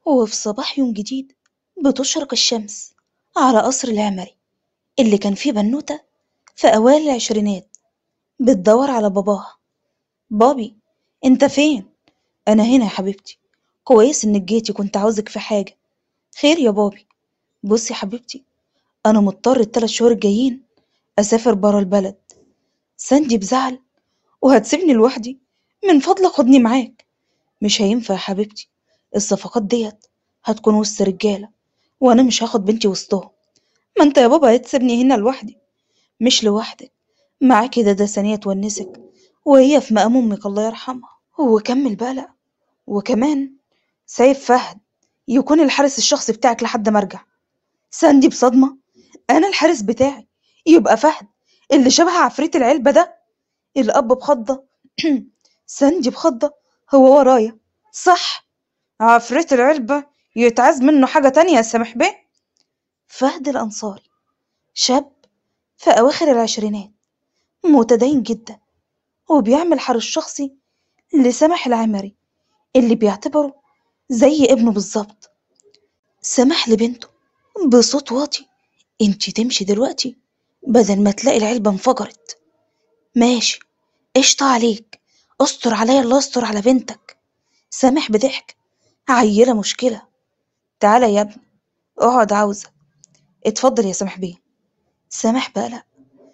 وفي صباح يوم جديد بتشرق الشمس على قصر العمري اللي كان فيه بنوتة في أوائل العشرينات بتدور على باباها بابي انت فين انا هنا يا حبيبتي كويس انك جيتي كنت عاوزك في حاجة خير يا بابي بصي يا حبيبتي انا مضطر التلات شهور الجايين اسافر برا البلد ساندي بزعل وهتسيبني لوحدي من فضلك خدني معاك مش هينفع يا حبيبتي الصفقات ديت هتكون وسط رجالة وانا مش هاخد بنتي وسطهم ما انت يا بابا هتسيبني هنا لوحدي مش لوحدك معاكي ده ثانية تونسك وهي في مقام امك الله يرحمها وكمل بقى لا وكمان سايب فهد يكون الحارس الشخصي بتاعك لحد ما ارجع ساندي بصدمة انا الحارس بتاعي يبقى فهد اللي شبه عفريت العلبة ده الاب بخضة ساندي بخضة هو ورايا صح عفريت العلبة يتعاز منه حاجة تانية يا سامح بيه فهد الأنصاري شاب في أواخر العشرينات متدين جدا وبيعمل حرس شخصي لسمح العمري اللي بيعتبره زي ابنه بالظبط سمح لبنته بصوت واطي انتي تمشي دلوقتي بدل ما تلاقي العلبة انفجرت ماشي قشطة عليك استر عليا الله يستر على بنتك سامح بضحك عيلة مشكلة تعالى يا ابني اقعد عاوزة اتفضل يا سامح بيه سامح بقى لا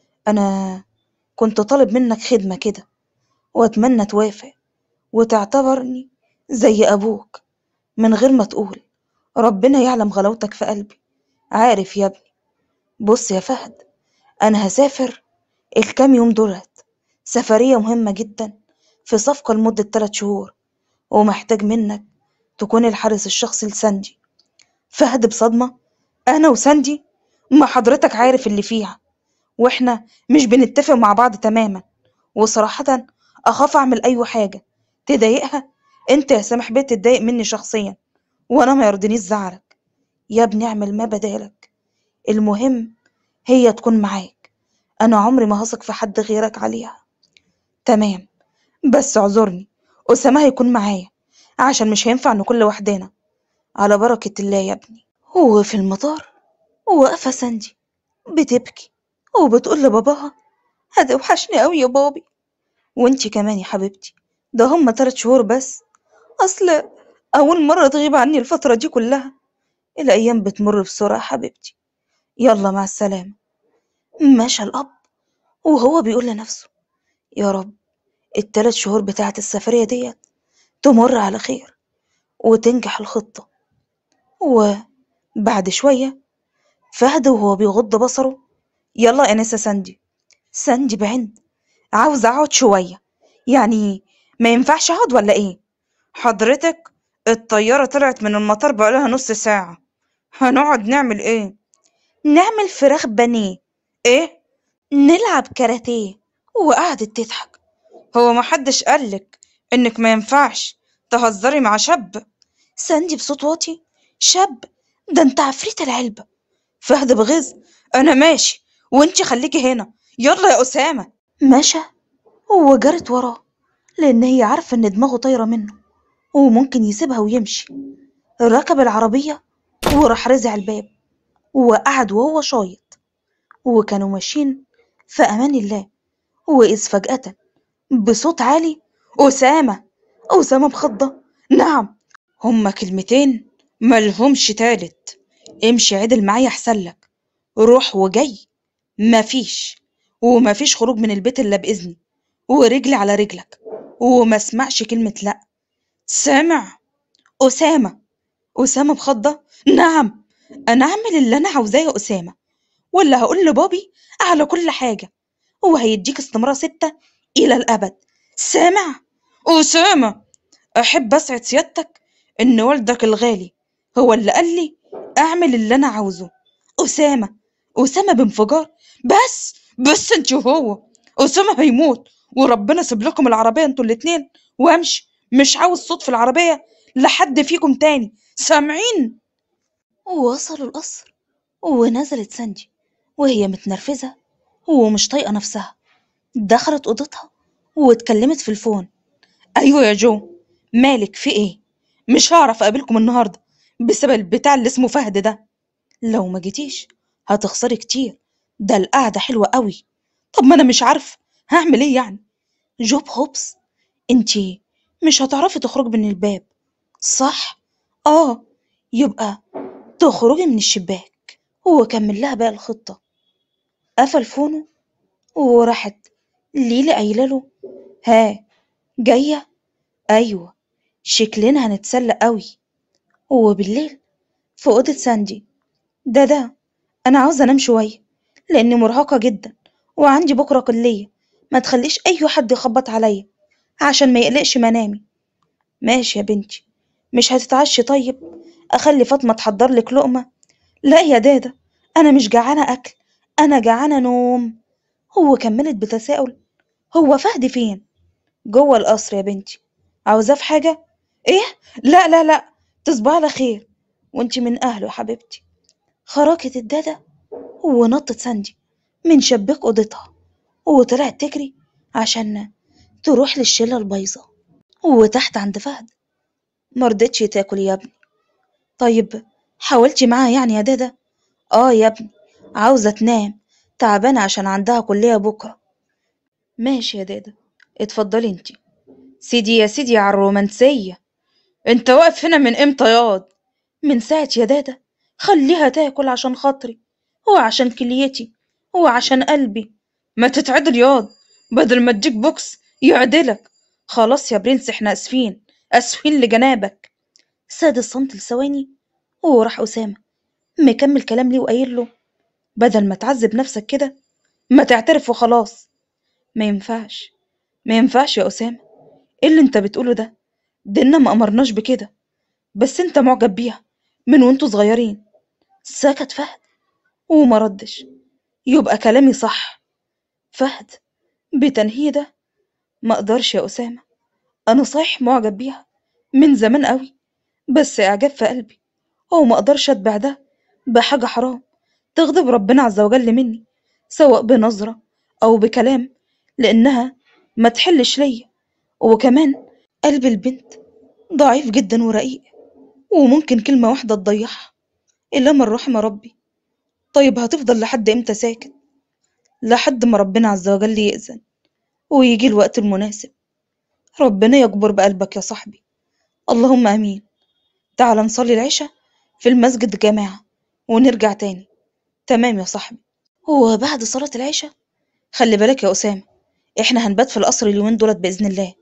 انا كنت طالب منك خدمة كده واتمنى توافق وتعتبرني زي ابوك من غير ما تقول ربنا يعلم غلاوتك في قلبي عارف يا ابني بص يا فهد انا هسافر الكام يوم دولت سفرية مهمة جدا في صفقة لمدة تلات شهور ومحتاج منك تكون الحارس الشخصي لساندي فهد بصدمة أنا وساندي ما حضرتك عارف اللي فيها وإحنا مش بنتفق مع بعض تماما وصراحة أخاف أعمل أي حاجة تضايقها أنت يا سامح بيه تتضايق مني شخصيا وأنا ما يرضينيش زعلك يا ابني اعمل ما بدالك المهم هي تكون معاك أنا عمري ما هثق في حد غيرك عليها تمام بس اعذرني أسامة هيكون معايا عشان مش هينفع نكون لوحدنا على بركة الله يا ابني وفي المطار واقفة ساندي بتبكي وبتقول لباباها هتوحشني أوي يا بابي وانتي كمان يا حبيبتي ده هما تلات شهور بس أصل أول مرة تغيب عني الفترة دي كلها الأيام بتمر بسرعة يا حبيبتي يلا مع السلامة مشى الأب وهو بيقول لنفسه يا رب التلات شهور بتاعت السفرية ديت تمر على خير وتنجح الخطة وبعد شوية فهد وهو بيغض بصره يلا يا أنسة ساندي ساندي بعند عاوزة أقعد شوية يعني ما ينفعش أقعد ولا إيه حضرتك الطيارة طلعت من المطار بقالها نص ساعة هنقعد نعمل إيه نعمل فراخ بانيه إيه نلعب كاراتيه وقعدت تضحك هو محدش قالك إنك ما ينفعش تهزري مع شاب ساندي بصوت واطي شاب ده انت عفريت العلبة فهد بغيظ أنا ماشي وانتي خليكي هنا يلا يا أسامة مشى وجرت وراه لأن هي عارفة إن دماغه طايرة منه وممكن يسيبها ويمشي ركب العربية وراح رزع الباب وقعد وهو شايط وكانوا ماشيين في أمان الله وإذ فجأة بصوت عالي أسامة أسامة بخضة نعم هما كلمتين ملهمش تالت امشي عدل معايا أحسن لك روح وجاي مفيش ومفيش خروج من البيت إلا بإذني ورجلي على رجلك وما اسمعش كلمة لأ سامع أسامة أسامة بخضة نعم أنا أعمل اللي أنا عاوزاه يا أسامة ولا هقول لبابي على كل حاجة هو هيديك استمارة ستة إلى الأبد سامع أسامة أحب أسعد سيادتك إن والدك الغالي هو اللي قال لي أعمل اللي أنا عاوزه أسامة أسامة بانفجار بس بس أنت وهو أسامة هيموت وربنا سيب لكم العربية انتوا الاتنين وامشي مش عاوز صوت في العربية لحد فيكم تاني سامعين ووصلوا القصر ونزلت ساندي وهي متنرفزة ومش طايقة نفسها دخلت أوضتها واتكلمت في الفون أيوة يا جو مالك في إيه؟ مش هعرف أقابلكم النهاردة بسبب البتاع اللي اسمه فهد ده لو ما جيتيش هتخسري كتير ده القعدة حلوة قوي طب ما انا مش عارفة هعمل ايه يعني جوب هوبس انتي مش هتعرفي تخرجي من الباب صح اه يبقى تخرجي من الشباك وكمل لها بقى الخطة قفل فونه وراحت ليلى قايله له ها جاية ايوه شكلنا هنتسلى قوي وبالليل في أوضة ساندي ده ده أنا عاوزة أنام شوية لأني مرهقة جدا وعندي بكرة كلية ما تخليش أي حد يخبط عليا عشان ما يقلقش منامي ماشي يا بنتي مش هتتعشي طيب أخلي فاطمة تحضر لك لقمة لا يا دادا أنا مش جعانة أكل أنا جعانة نوم هو كملت بتساؤل هو فهد فين جوه القصر يا بنتي عاوزاه في حاجة ايه لا لا لا تصبح على خير وانتي من اهله يا حبيبتي خرجت الدادة ونطت ساندي من شباك اوضتها وطلعت تجري عشان تروح للشلة البايظة وتحت عند فهد مرضتش تاكل يا ابني طيب حاولتي معاها يعني يا دادا اه يا ابني عاوزة تنام تعبانة عشان عندها كلية بكرة ماشي يا دادا اتفضلي انتي سيدي يا سيدي على الرومانسية انت واقف هنا من امتى ياض من ساعة يا دادا خليها تاكل عشان خاطري وعشان كليتي وعشان قلبي ما تتعدل ياض بدل ما تديك بوكس يعدلك خلاص يا برنس احنا اسفين اسفين لجنابك ساد الصمت لثواني وراح أسامة مكمل كلام ليه وقايل له بدل ما تعذب نفسك كده ما تعترف وخلاص ما ينفعش ما ينفعش يا أسامة ايه اللي انت بتقوله ده دينا ما أمرناش بكده بس انت معجب بيها من وانتوا صغيرين سكت فهد وما ردش يبقى كلامي صح فهد بتنهيده ما اقدرش يا أسامة أنا صحيح معجب بيها من زمان قوي بس إعجاب في قلبي وما أقدرش أتبع ده بحاجة حرام تغضب ربنا عز وجل مني سواء بنظرة أو بكلام لأنها ما تحلش ليا وكمان قلب البنت ضعيف جدا ورقيق وممكن كلمة واحدة تضيعها إلا من رحم ربي طيب هتفضل لحد إمتى ساكت لحد ما ربنا عز وجل يأذن ويجي الوقت المناسب ربنا يجبر بقلبك يا صاحبي اللهم آمين تعال نصلي العشاء في المسجد جماعة ونرجع تاني تمام يا صاحبي وبعد صلاة العشاء خلي بالك يا أسامة إحنا هنبات في القصر اليومين دولت بإذن الله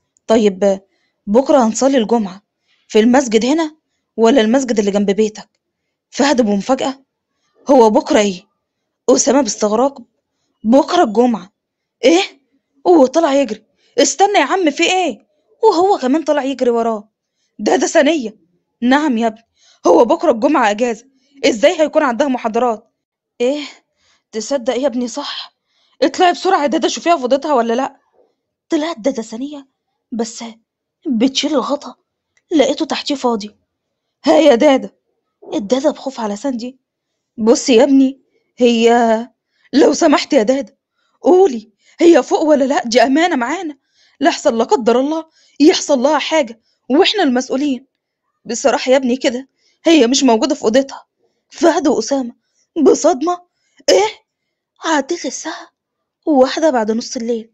طيب بكرة هنصلي الجمعة في المسجد هنا ولا المسجد اللي جنب بيتك فهد بمفاجأة هو بكرة إيه أسامة باستغراب بكرة الجمعة إيه هو طلع يجري استنى يا عم في إيه وهو كمان طلع يجري وراه ده ده ثانية نعم يا ابني هو بكرة الجمعة أجازة إزاي هيكون عندها محاضرات إيه تصدق يا ابني صح اطلعي بسرعة يا دادا شوفيها في أوضتها ولا لأ طلعت دادا ثانية بس بتشيل الغطا لقيته تحتيه فاضي ها يا دادا الدادا بخوف على ساندي بصي يا ابني هي لو سمحت يا دادا قولي هي فوق ولا لا دي أمانة معانا لحصل لا قدر الله يحصل لها حاجة وإحنا المسؤولين بصراحة يا ابني كده هي مش موجودة في أوضتها فهد وأسامة بصدمة إيه عدت الساعة واحدة بعد نص الليل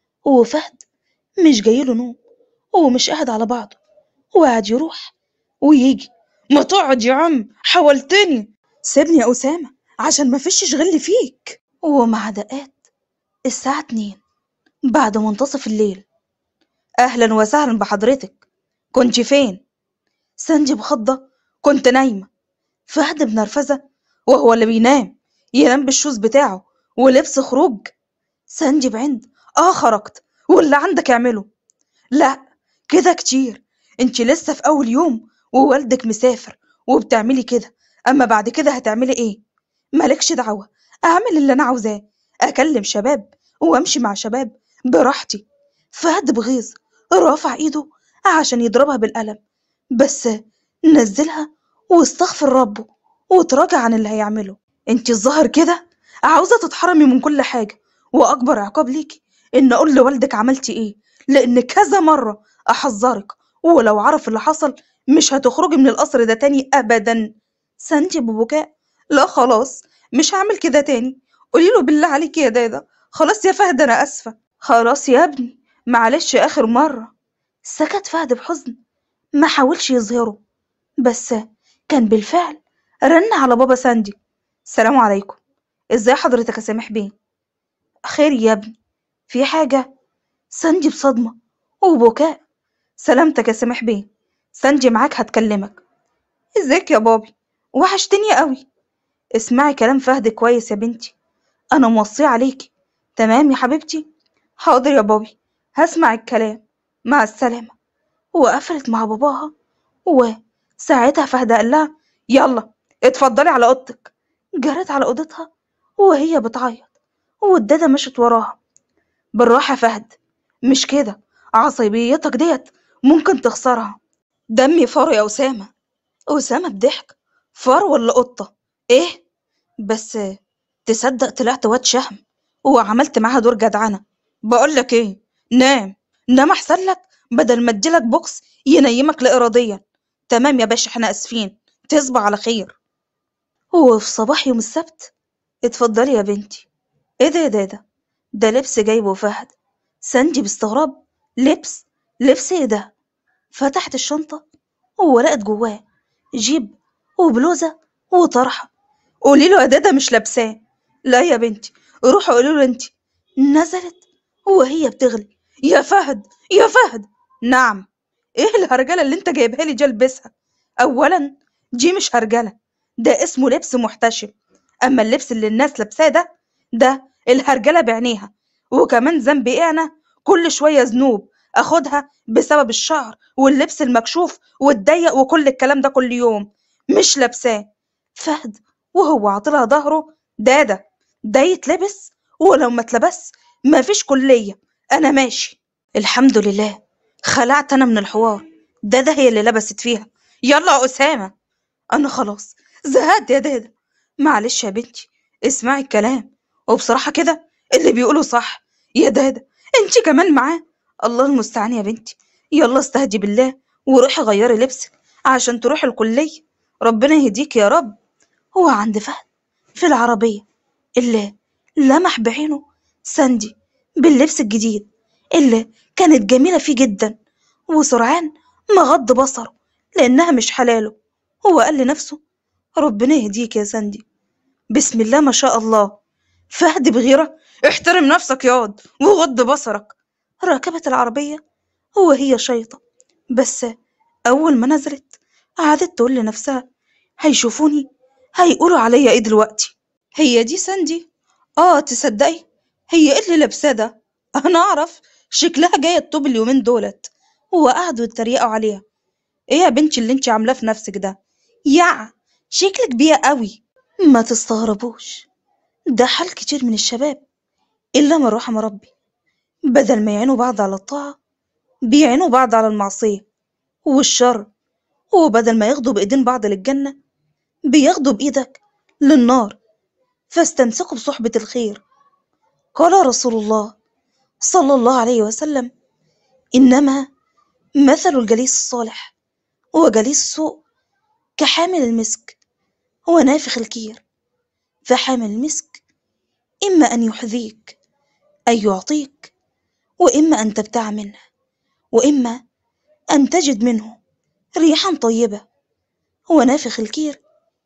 وفهد مش جايله نوم ومش قاعد على بعضه وقاعد يروح ويجي ما تقعد يا عم حاولتني سيبني يا أسامة عشان ما فيش غل فيك ومع دقات الساعة اتنين بعد منتصف الليل أهلا وسهلا بحضرتك كنت فين؟ ساندي بخضة كنت نايمة فهد بنرفزة وهو اللي بينام ينام بالشوز بتاعه ولبس خروج ساندي بعند اه خرجت واللي عندك اعمله لا كده كتير انت لسه في اول يوم ووالدك مسافر وبتعملي كده اما بعد كده هتعملي ايه مالكش دعوة اعمل اللي انا عاوزاه اكلم شباب وامشي مع شباب براحتي فهد بغيظ رافع ايده عشان يضربها بالقلم بس نزلها واستغفر ربه وتراجع عن اللي هيعمله انت الظاهر كده عاوزة تتحرمي من كل حاجة واكبر عقاب ليكي ان اقول لوالدك عملتي ايه لان كذا مرة احذرك ولو عرف اللي حصل مش هتخرجي من القصر ده تاني أبدا ساندي ببكاء لا خلاص مش هعمل كده تاني قولي له بالله عليك يا دادا خلاص يا فهد أنا آسفة خلاص يا ابني معلش آخر مرة سكت فهد بحزن ما حاولش يظهره بس كان بالفعل رن على بابا ساندي السلام عليكم ازاي حضرتك يا سامح بيه خير يا ابني في حاجة ساندي بصدمة وبكاء سلامتك يا سامح بيه ساندي معاك هتكلمك ازيك يا بابي وحشتني قوي اسمعي كلام فهد كويس يا بنتي انا موصيه عليكي تمام يا حبيبتي حاضر يا بابي هسمع الكلام مع السلامة وقفلت مع باباها وساعتها فهد قال لها يلا اتفضلي على اوضتك جرت على اوضتها وهي بتعيط والدادة مشت وراها بالراحة يا فهد مش كده عصبيتك ديت ممكن تخسرها دمي فار يا أسامة أسامة بضحك فار ولا قطة إيه بس تصدق طلعت واد شهم وعملت معاها دور جدعنة بقولك إيه نام نام أحسن لك بدل ما اديلك بوكس ينيمك لا إراديا تمام يا باشا احنا آسفين تصبح على خير وفي صباح يوم السبت اتفضلي يا بنتي ايه ده ده ده ده لبس جايبه فهد ساندي باستغراب لبس لبس ايه ده فتحت الشنطة ولقت جواه جيب وبلوزة وطرحة قولي له يا دادا مش لابساه لا يا بنتي روحي قولي له انت نزلت وهي بتغلي يا فهد يا فهد نعم ايه الهرجله اللي انت جايبها لي دي البسها اولا دي مش هرجله ده اسمه لبس محتشم اما اللبس اللي الناس لابساه ده ده الهرجله بعينيها وكمان ذنبي ايه انا كل شويه ذنوب اخدها بسبب الشعر واللبس المكشوف والضيق وكل الكلام ده كل يوم مش لابساه فهد وهو عاطلها ظهره دادا ده يتلبس ولو ما اتلبس مفيش كليه انا ماشي الحمد لله خلعت انا من الحوار دادا هي اللي لبست فيها يلا يا اسامه انا خلاص زهقت يا دادا معلش يا بنتي اسمعي الكلام وبصراحه كده اللي بيقوله صح يا دادا انت كمان معاه الله المستعان يا بنتي يلا استهدي بالله وروحي غيري لبسك عشان تروحي الكليه ربنا يهديك يا رب هو عند فهد في العربيه اللي لمح بعينه ساندي باللبس الجديد اللي كانت جميلة فيه جدا وسرعان ما غض بصره لأنها مش حلاله هو قال لنفسه ربنا يهديك يا ساندي بسم الله ما شاء الله فهد بغيرة احترم نفسك ياض وغض بصرك ركبت العربية وهي شيطة بس أول ما نزلت قعدت تقول لنفسها هيشوفوني هيقولوا عليا ايه دلوقتي هي دي ساندي اه تصدقي هي ايه اللي لابساه ده انا اعرف شكلها جايه الطوب اليومين دولت وقعدوا يتريقوا عليها ايه يا بنتي اللي انت عاملاه في نفسك ده يا شكلك بيها قوي ما تستغربوش ده حال كتير من الشباب الا من رحم ربي بدل ما يعينوا بعض على الطاعه بيعينوا بعض على المعصيه والشر وبدل ما ياخدوا بايدين بعض للجنه بياخدوا بايدك للنار فاستمسكوا بصحبه الخير قال رسول الله صلى الله عليه وسلم إنما مثل الجليس الصالح وجليس السوء كحامل المسك ونافخ الكير فحامل المسك إما أن يحذيك أي يعطيك وإما أن تبتاع منه وإما أن تجد منه ريحا طيبة ونافخ الكير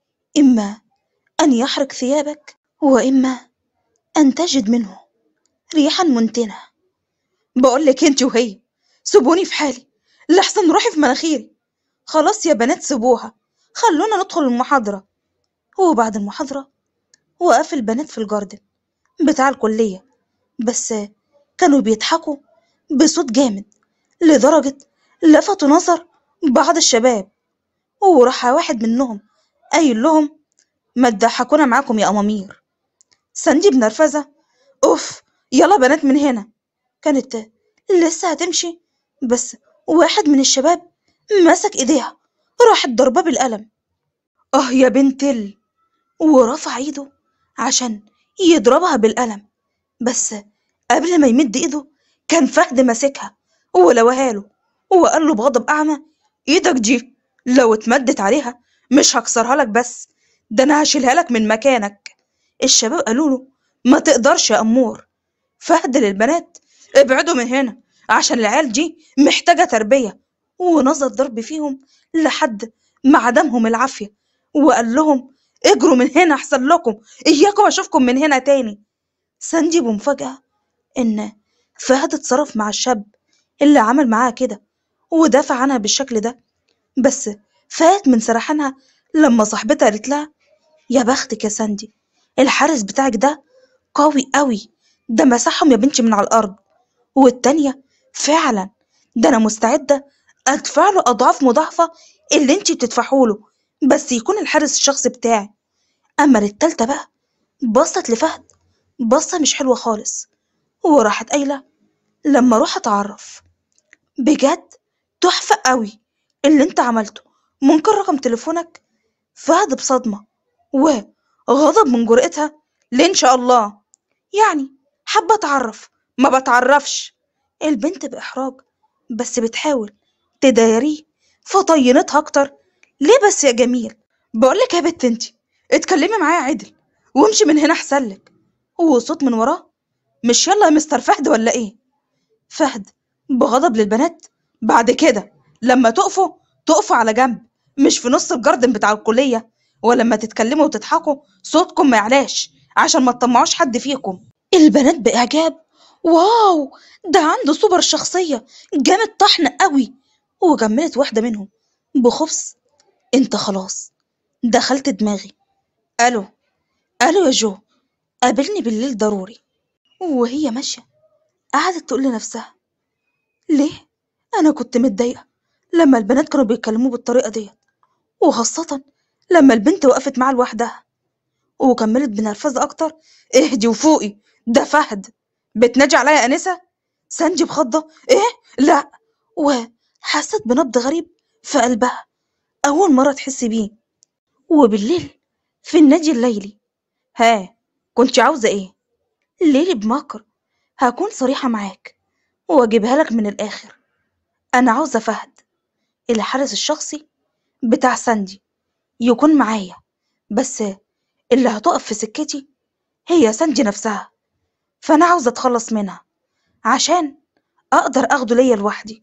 إما أن يحرق ثيابك وإما أن تجد منه ريحا منتنة بقول لك انت وهي سيبوني في حالي لحسن روحي في مناخيري خلاص يا بنات سيبوها خلونا ندخل المحاضرة وبعد المحاضرة وقف البنات في الجاردن بتاع الكلية بس كانوا بيضحكوا بصوت جامد لدرجة لفتوا نظر بعض الشباب وراح واحد منهم قايل لهم ما تضحكونا معاكم يا أمامير ساندي بنرفزة أوف يلا بنات من هنا كانت لسه هتمشي بس واحد من الشباب مسك ايديها راحت ضرباه بالقلم اه يا بنت ال ورفع ايده عشان يضربها بالقلم بس قبل ما يمد ايده كان فهد ماسكها ولوها له وقال له بغضب اعمى ايدك دي لو اتمدت عليها مش هكسرها لك بس ده انا هشيلها لك من مكانك الشباب قالوا له ما تقدرش يا امور فهد للبنات ابعدوا من هنا عشان العيال دي محتاجة تربية ونظر ضرب فيهم لحد ما عدمهم العافية وقال لهم اجروا من هنا احسن لكم اياكم اشوفكم من هنا تاني ساندي بمفاجأة ان فهد اتصرف مع الشاب اللي عمل معاها كده ودافع عنها بالشكل ده بس فات من سرحانها لما صاحبتها قالت لها يا بختك يا ساندي الحارس بتاعك ده قوي قوي ده مسحهم يا بنتي من على الأرض والتانية فعلا ده أنا مستعدة أدفع له أضعاف مضاعفة اللي انتي بتدفعه له بس يكون الحارس الشخصي بتاعي أما للتالتة بقى بصت لفهد بصة مش حلوة خالص وراحت قايلة لما أروح أتعرف بجد تحفة قوي اللي انت عملته ممكن رقم تليفونك فهد بصدمة وغضب من جرأتها ليه إن شاء الله يعني حابة أتعرف ما بتعرفش البنت بإحراج بس بتحاول تداريه فطينتها أكتر ليه بس يا جميل بقولك يا بت انتي اتكلمي معايا عدل وامشي من هنا أحسن لك وصوت من وراه مش يلا يا مستر فهد ولا ايه فهد بغضب للبنات بعد كده لما تقفوا تقفوا على جنب مش في نص الجردن بتاع الكلية ولما تتكلموا وتضحكوا صوتكم ما يعلاش عشان ما تطمعوش حد فيكم البنات بإعجاب واو ده عنده سوبر شخصية جامد طحن قوي وجملت واحدة منهم بخبث انت خلاص دخلت دماغي الو الو يا جو قابلني بالليل ضروري وهي ماشية قعدت تقول لنفسها ليه أنا كنت متضايقة لما البنات كانوا بيتكلموا بالطريقة ديت وخاصة لما البنت وقفت معاه لوحدها وكملت بنرفزة أكتر اهدي وفوقي ده فهد بتناجي عليا يا أنسة سانجي بخضة إيه لا وحست بنبض غريب في قلبها أول مرة تحس بيه وبالليل في النادي الليلي ها كنت عاوزة إيه ليلي بمكر هكون صريحة معاك وأجيبها لك من الآخر أنا عاوزة فهد الحارس الشخصي بتاع ساندي يكون معايا بس اللي هتقف في سكتي هي ساندي نفسها فأنا عاوزة أتخلص منها عشان أقدر أخده ليا لوحدي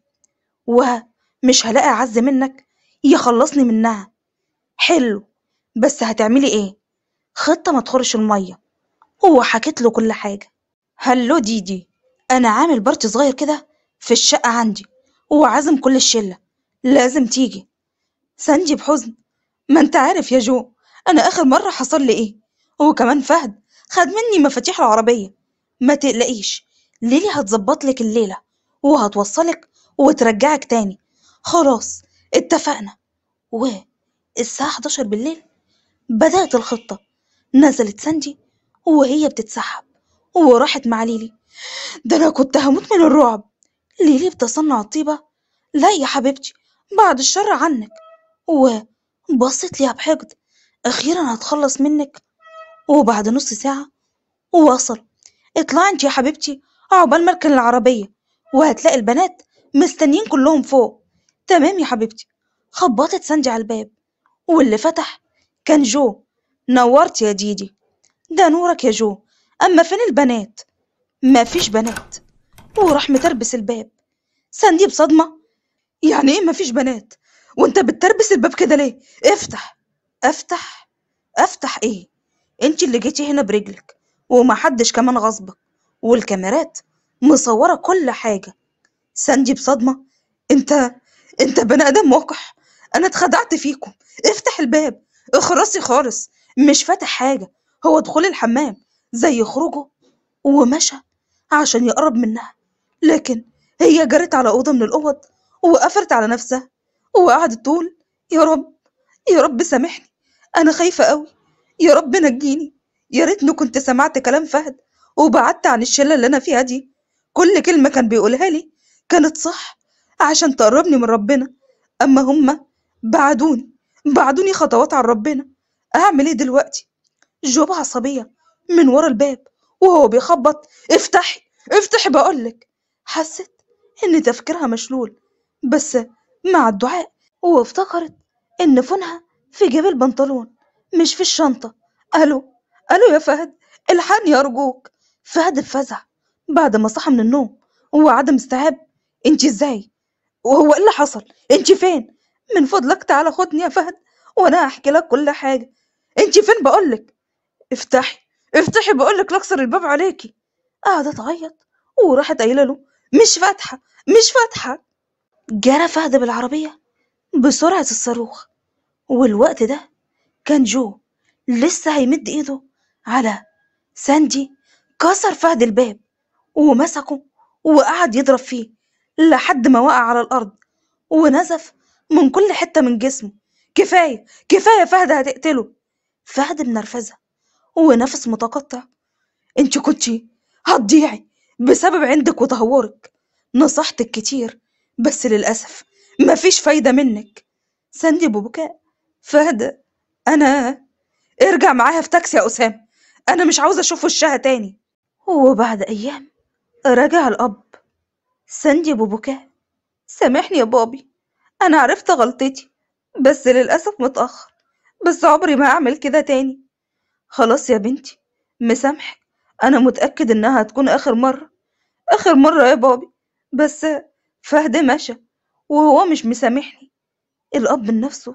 ومش هلاقي أعز منك يخلصني منها حلو بس هتعملي إيه خطة ما تخرش المية هو حكيت له كل حاجة هلو ديدي أنا عامل بارتي صغير كده في الشقة عندي وعازم كل الشلة لازم تيجي سانجي بحزن ما انت عارف يا جو أنا آخر مرة حصل لي إيه وكمان فهد خد مني مفاتيح العربية ما تقلقيش ليلي هتظبط لك الليلة وهتوصلك وترجعك تاني خلاص اتفقنا والساعة 11 بالليل بدأت الخطة نزلت ساندي وهي بتتسحب وراحت مع ليلي ده أنا كنت هموت من الرعب ليلي بتصنع الطيبة لا يا حبيبتي بعد الشر عنك وبصت ليها بحقد أخيرا هتخلص منك وبعد نص ساعة وصل اطلعي انت يا حبيبتي عقبال ما اركن العربية وهتلاقي البنات مستنيين كلهم فوق تمام يا حبيبتي خبطت ساندي على الباب واللي فتح كان جو نورت يا ديدي ده نورك يا جو أما فين البنات مفيش بنات وراح متربس الباب ساندي بصدمة يعني ايه مفيش بنات وانت بتربس الباب كده ليه افتح افتح افتح ايه انت اللي جيتي هنا برجلك ومحدش كمان غصبك والكاميرات مصورة كل حاجة ساندي بصدمة انت انت بني ادم وقح انا اتخدعت فيكم افتح الباب اخرسي خالص مش فاتح حاجة هو دخول الحمام زي خروجه ومشى عشان يقرب منها لكن هي جرت على أوضة من الأوض وقفلت على نفسها وقعدت تقول يا رب يا رب سامحني أنا خايفة أوي يا رب نجيني يا ريتني كنت سمعت كلام فهد وبعدت عن الشلة اللي أنا فيها دي كل كلمة كان بيقولها لي كانت صح عشان تقربني من ربنا أما هما بعدوني بعدوني خطوات عن ربنا أعمل إيه دلوقتي جو عصبية من ورا الباب وهو بيخبط افتحي افتحي بقولك حست إن تفكيرها مشلول بس مع الدعاء وافتكرت إن فونها في جيب البنطلون مش في الشنطة ألو ألو يا فهد الحقني أرجوك فهد اتفزع بعد ما صحى من النوم وعدم استيعاب انت ازاي وهو ايه اللي حصل انت فين من فضلك تعالى خدني يا فهد وانا هحكي لك كل حاجه انت فين بقولك افتحي افتحي بقولك لاكسر الباب عليكي قعدت تعيط وراحت قايله له مش فاتحه مش فاتحه جرى فهد بالعربيه بسرعه الصاروخ والوقت ده كان جو لسه هيمد ايده على ساندي كسر فهد الباب ومسكه وقعد يضرب فيه لحد ما وقع على الأرض ونزف من كل حتة من جسمه كفاية كفاية فهد هتقتله فهد بنرفزة ونفس متقطع انت كنتي هتضيعي بسبب عندك وتهورك نصحتك كتير بس للأسف مفيش فايدة منك سندي ببكاء فهد أنا ارجع معاها في تاكسي يا أسامة أنا مش عاوزة أشوف وشها تاني وبعد أيام رجع الأب سندي ببكاء سامحني يا بابي أنا عرفت غلطتي بس للأسف متأخر بس عمري ما أعمل كده تاني خلاص يا بنتي مسامحك أنا متأكد إنها هتكون آخر مرة آخر مرة يا بابي بس فهد مشى وهو مش مسامحني الأب من نفسه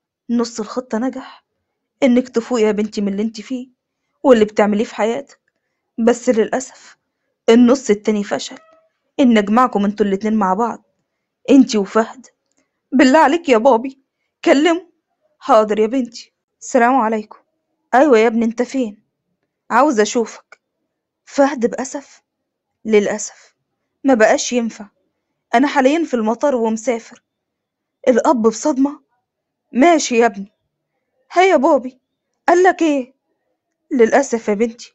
نص الخطة نجح إنك تفوقي يا بنتي من اللي انت فيه واللي بتعمليه في حياتك بس للأسف النص التاني فشل إن أجمعكم انتوا الاتنين مع بعض انتي وفهد بالله عليك يا بابي كلمه حاضر يا بنتي السلام عليكم أيوة يا ابني انت فين عاوز أشوفك فهد بأسف للأسف ما بقاش ينفع أنا حاليا في المطار ومسافر الأب بصدمة ماشي يا ابني هيا يا بابي قالك ايه للأسف يا بنتي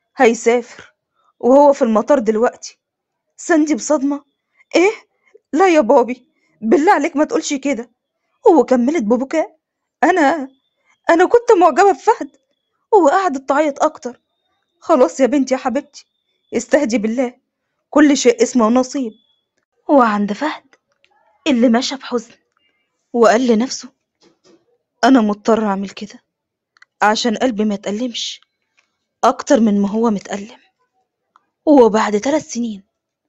هيسافر وهو في المطار دلوقتي سندي بصدمة ايه لا يا بابي بالله عليك ما تقولش كده وكملت ببكاء انا انا كنت معجبة بفهد وقعدت تعيط اكتر خلاص يا بنتي يا حبيبتي استهدي بالله كل شيء اسمه نصيب وعند فهد اللي مشى بحزن وقال لنفسه انا مضطر اعمل كده عشان قلبي ما يتألمش اكتر من ما هو متألم وبعد ثلاث سنين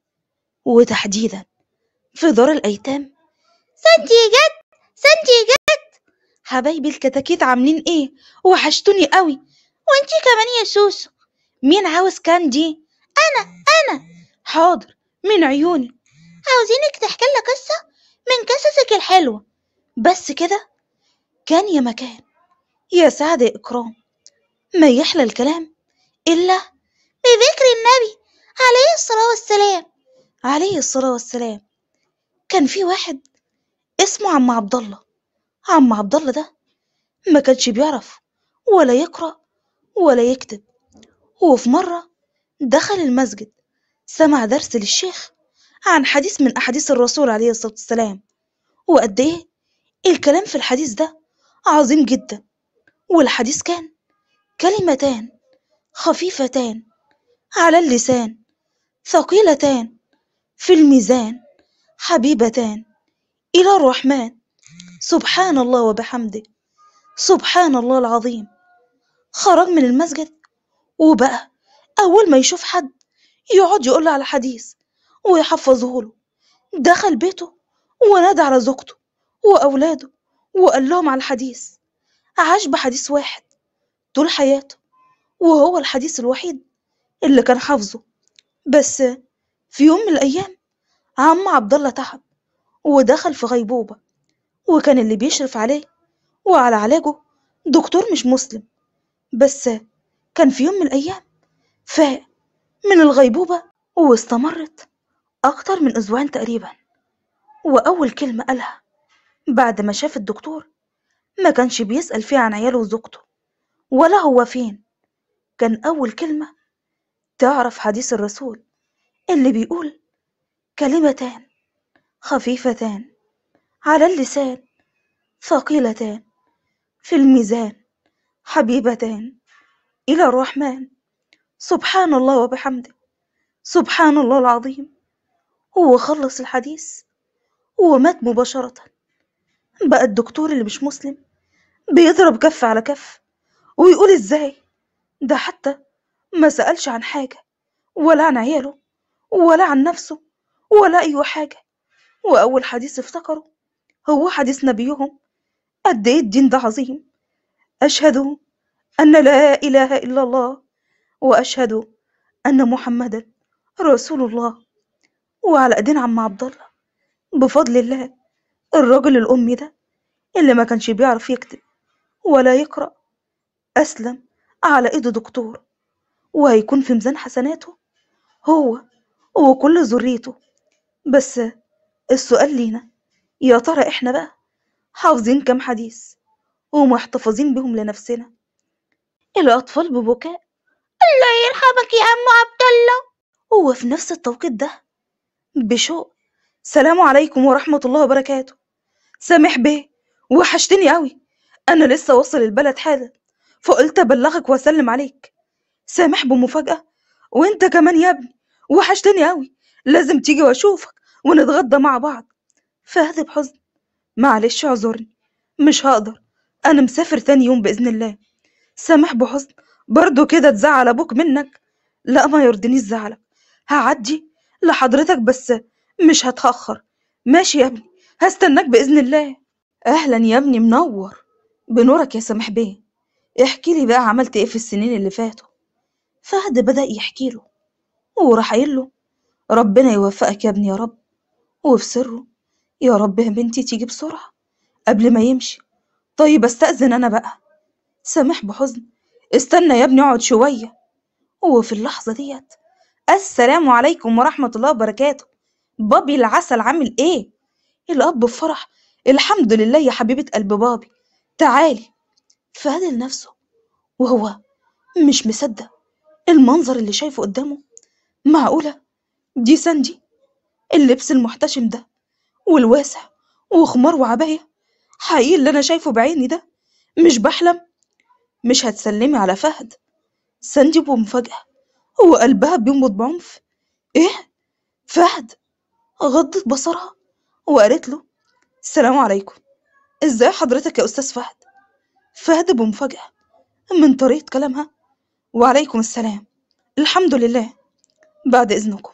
وتحديدا في دار الأيتام سنتي جت سنتي جت حبايبي الكتاكيت عاملين ايه وحشتوني قوي وانتي كمان يا سوسو مين عاوز كاندي انا انا حاضر من عيوني عاوزينك تحكي لنا قصة من قصصك الحلوة بس كده كان يا مكان يا سعد يا إكرام ما يحلى الكلام إلا بذكر النبي عليه الصلاة والسلام عليه الصلاة والسلام كان في واحد اسمه عم عبد الله عم عبد الله ده ما كانش بيعرف ولا يقرأ ولا يكتب وفي مرة دخل المسجد سمع درس للشيخ عن حديث من أحاديث الرسول عليه الصلاة والسلام وقد إيه الكلام في الحديث ده عظيم جدا والحديث كان كلمتان خفيفتان على اللسان ثقيلتان في الميزان حبيبتان إلى الرحمن سبحان الله وبحمده سبحان الله العظيم خرج من المسجد وبقى أول ما يشوف حد يقعد يقول له على حديث ويحفظه له دخل بيته ونادى على زوجته وأولاده وقال لهم على الحديث عاش بحديث واحد طول حياته وهو الحديث الوحيد اللي كان حافظه بس في يوم من الأيام عم عبد الله تعب ودخل في غيبوبة وكان اللي بيشرف عليه وعلى علاجه دكتور مش مسلم بس كان في يوم من الأيام فاق من الغيبوبة واستمرت أكتر من أسبوعين تقريبا وأول كلمة قالها بعد ما شاف الدكتور ما كانش بيسأل فيها عن عياله وزوجته ولا هو فين كان أول كلمة تعرف حديث الرسول اللي بيقول كلمتان خفيفتان على اللسان ثقيلتان في الميزان حبيبتان إلى الرحمن سبحان الله وبحمده سبحان الله العظيم هو خلص الحديث ومات مباشرة بقى الدكتور اللي مش مسلم بيضرب كف على كف ويقول ازاي ده حتى ما سألش عن حاجة ولا عن عياله ولا عن نفسه ولا أي حاجة وأول حديث افتكره هو حديث نبيهم قد إيه الدين ده عظيم أشهد أن لا إله إلا الله وأشهد أن محمدا رسول الله وعلى إيدين عم عبد الله بفضل الله الراجل الأمي ده اللي ما كانش بيعرف يكتب ولا يقرأ أسلم على إيد دكتور وهيكون في ميزان حسناته هو وكل ذريته بس السؤال لينا يا ترى إحنا بقى حافظين كام حديث ومحتفظين بهم لنفسنا الأطفال ببكاء الله يرحمك يا عم عبد الله وفي نفس التوقيت ده بشوق سلام عليكم ورحمة الله وبركاته سامح بيه وحشتني قوي أنا لسه واصل البلد حالا فقلت أبلغك وأسلم عليك سامح بمفاجأة وأنت كمان يا ابني وحشتني قوي لازم تيجي وأشوفك ونتغدى مع بعض فهد بحزن معلش اعذرني مش هقدر أنا مسافر تاني يوم بإذن الله سامح بحزن برضو كده تزعل أبوك منك لا ما يرضينيش زعلك هعدي لحضرتك بس مش هتأخر ماشي يا ابني هستناك بإذن الله أهلا يا ابني منور بنورك يا سامح بيه احكي لي بقى عملت ايه في السنين اللي فاتوا فهد بدأ يحكي له وراح قايل له ربنا يوفقك يا ابني يا رب وفي سره يا رب يا بنتي تيجي بسرعة قبل ما يمشي طيب استأذن أنا بقى سامح بحزن استنى يا ابني اقعد شوية وفي اللحظة ديت السلام عليكم ورحمة الله وبركاته بابي العسل عامل ايه الأب بفرح الحمد لله يا حبيبة قلب بابي تعالي فهد لنفسه وهو مش مصدق المنظر اللي شايفه قدامه معقولة دي ساندي اللبس المحتشم ده والواسع وخمار وعباية حقيقي اللي أنا شايفه بعيني ده مش بحلم مش هتسلمي على فهد ساندي بمفاجأة وقلبها بينبض بعنف إيه؟ فهد غضت بصرها وقالت له السلام عليكم ازاي حضرتك يا أستاذ فهد؟ فهد بمفاجأة من طريقة كلامها وعليكم السلام الحمد لله بعد إذنكم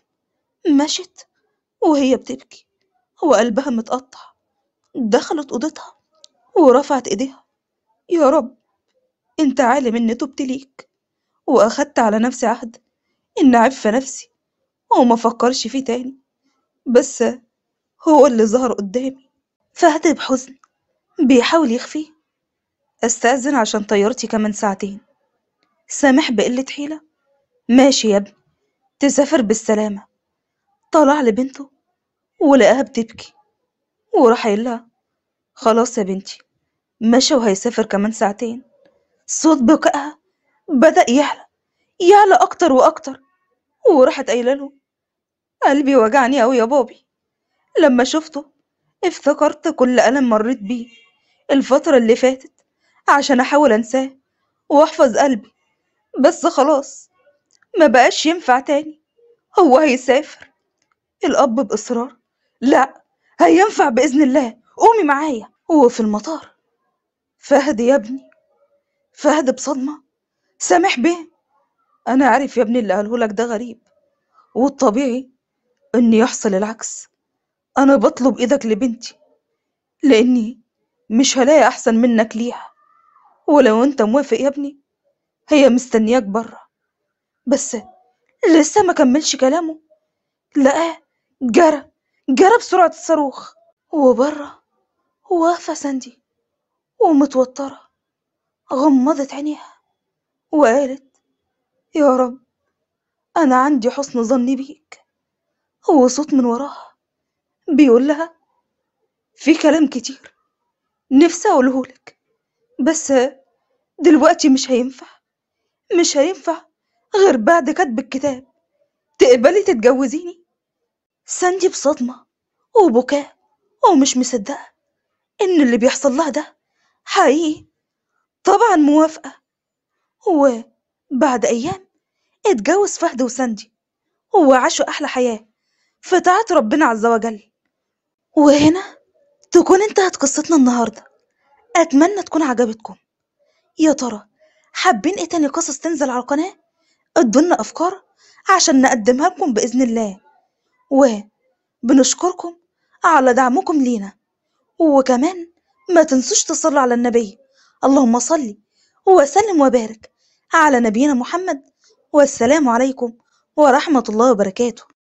مشت وهي بتبكي وقلبها متقطع دخلت أوضتها ورفعت إيديها يا رب أنت عالم إني تبت ليك وأخدت على نفسي عهد إن أعف نفسي وما فكرش فيه تاني بس هو اللي ظهر قدامي فهد بحزن بيحاول يخفيه استأذن عشان طيارتي كمان ساعتين سامح بقلة حيلة ماشي يا ابني تسافر بالسلامة طلع لبنته ولقاها بتبكي وراح قايل لها خلاص يا بنتي مشى وهيسافر كمان ساعتين صوت بكائها بدأ يعلى يعلى أكتر وأكتر وراحت قايلة له قلبي وجعني أوي يا بابي لما شفته افتكرت كل ألم مريت بيه الفترة اللي فاتت عشان أحاول أنساه وأحفظ قلبي بس خلاص ما بقاش ينفع تاني هو هيسافر الأب بإصرار لا هينفع بإذن الله قومي معايا وفي المطار فهد يا ابني فهد بصدمة سامح بيه أنا عارف يا ابني اللي قالهولك ده غريب والطبيعي إن يحصل العكس أنا بطلب إيدك لبنتي لأني مش هلاقي أحسن منك ليها ولو أنت موافق يا ابني هي مستنياك برا بس لسه ما كملش كلامه لقاه جرى جرى بسرعة الصاروخ وبره واقفة ساندي ومتوترة غمضت عينيها وقالت يا رب أنا عندي حسن ظني بيك هو صوت من وراها بيقول لها في كلام كتير نفسي أقولهولك بس دلوقتي مش هينفع مش هينفع غير بعد كتب الكتاب تقبلي تتجوزيني ساندي بصدمة وبكاء ومش مصدقة إن اللي بيحصل لها ده حقيقي طبعا موافقة وبعد أيام اتجوز فهد وساندي وعاشوا أحلى حياة في طاعة ربنا عز وجل وهنا تكون انتهت قصتنا النهاردة أتمنى تكون عجبتكم يا ترى حابين ايه تاني قصص تنزل على القناة ادولنا أفكار عشان نقدمها لكم بإذن الله وبنشكركم على دعمكم لينا وكمان ما تنسوش تصلوا على النبي اللهم صل وسلم وبارك على نبينا محمد والسلام عليكم ورحمة الله وبركاته